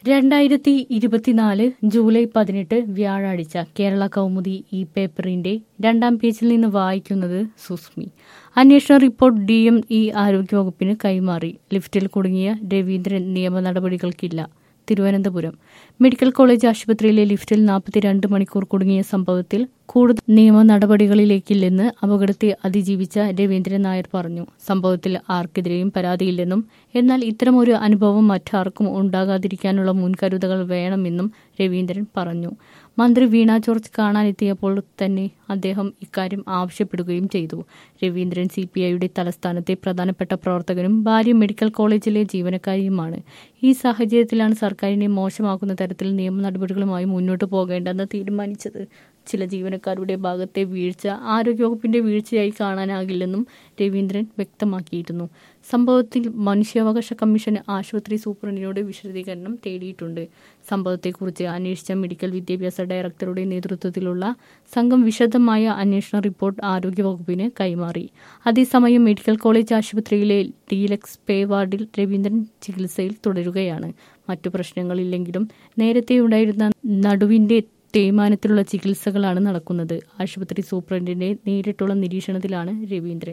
രണ്ടായിരത്തി ഇരുപത്തിനാല് ജൂലൈ പതിനെട്ട് വ്യാഴാഴ്ച കേരള കൗമുദി ഈ പേപ്പറിന്റെ രണ്ടാം പേജിൽ നിന്ന് വായിക്കുന്നത് സുസ്മി അന്വേഷണ റിപ്പോർട്ട് ഡി എം ഇ ആരോഗ്യവകുപ്പിന് കൈമാറി ലിഫ്റ്റിൽ കുടുങ്ങിയ രവീന്ദ്രൻ നിയമ നടപടികൾക്കില്ല തിരുവനന്തപുരം മെഡിക്കൽ കോളേജ് ആശുപത്രിയിലെ ലിഫ്റ്റിൽ നാൽപ്പത്തിരണ്ട് മണിക്കൂർ കുടുങ്ങിയ സംഭവത്തിൽ കൂടുതൽ നിയമ നടപടികളിലേക്കില്ലെന്ന് അപകടത്തെ അതിജീവിച്ച രവീന്ദ്രൻ നായർ പറഞ്ഞു സംഭവത്തിൽ ആർക്കെതിരെയും പരാതിയില്ലെന്നും എന്നാൽ ഇത്തരമൊരു അനുഭവം മറ്റാർക്കും ഉണ്ടാകാതിരിക്കാനുള്ള മുൻകരുതലുകൾ വേണമെന്നും രവീന്ദ്രൻ പറഞ്ഞു മന്ത്രി വീണ ജോർജ് കാണാനെത്തിയപ്പോൾ തന്നെ അദ്ദേഹം ഇക്കാര്യം ആവശ്യപ്പെടുകയും ചെയ്തു രവീന്ദ്രൻ സി പി ഐയുടെ തലസ്ഥാനത്തെ പ്രധാനപ്പെട്ട പ്രവർത്തകനും ഭാര്യ മെഡിക്കൽ കോളേജിലെ ജീവനക്കാരിയുമാണ് ഈ സാഹചര്യത്തിലാണ് സർക്കാരിനെ മോശമാക്കുന്ന തരത്തിൽ നിയമ നടപടികളുമായി മുന്നോട്ടു പോകേണ്ടെന്ന് തീരുമാനിച്ചത് ചില ജീവനക്കാരുടെ ഭാഗത്തെ വീഴ്ച ആരോഗ്യവകുപ്പിന്റെ വീഴ്ചയായി കാണാനാകില്ലെന്നും രവീന്ദ്രൻ വ്യക്തമാക്കിയിരുന്നു സംഭവത്തിൽ മനുഷ്യാവകാശ കമ്മീഷൻ ആശുപത്രി സൂപ്രണ്ടിനോട് വിശദീകരണം തേടിയിട്ടുണ്ട് സംഭവത്തെക്കുറിച്ച് അന്വേഷിച്ച മെഡിക്കൽ വിദ്യാഭ്യാസ ഡയറക്ടറുടെ നേതൃത്വത്തിലുള്ള സംഘം വിശദമായ അന്വേഷണ റിപ്പോർട്ട് ആരോഗ്യവകുപ്പിന് കൈമാറി അതേസമയം മെഡിക്കൽ കോളേജ് ആശുപത്രിയിലെ ഡീലക്സ് പേ വാർഡിൽ രവീന്ദ്രൻ ചികിത്സയിൽ തുടരുകയാണ് മറ്റു പ്രശ്നങ്ങളില്ലെങ്കിലും നേരത്തെ ഉണ്ടായിരുന്ന നടുവിന്റെ തേയ്മാനത്തിലുള്ള ചികിത്സകളാണ് നടക്കുന്നത് ആശുപത്രി സൂപ്രണ്ടിന്റെ നേരിട്ടുള്ള നിരീക്ഷണത്തിലാണ് രവീന്ദ്രൻ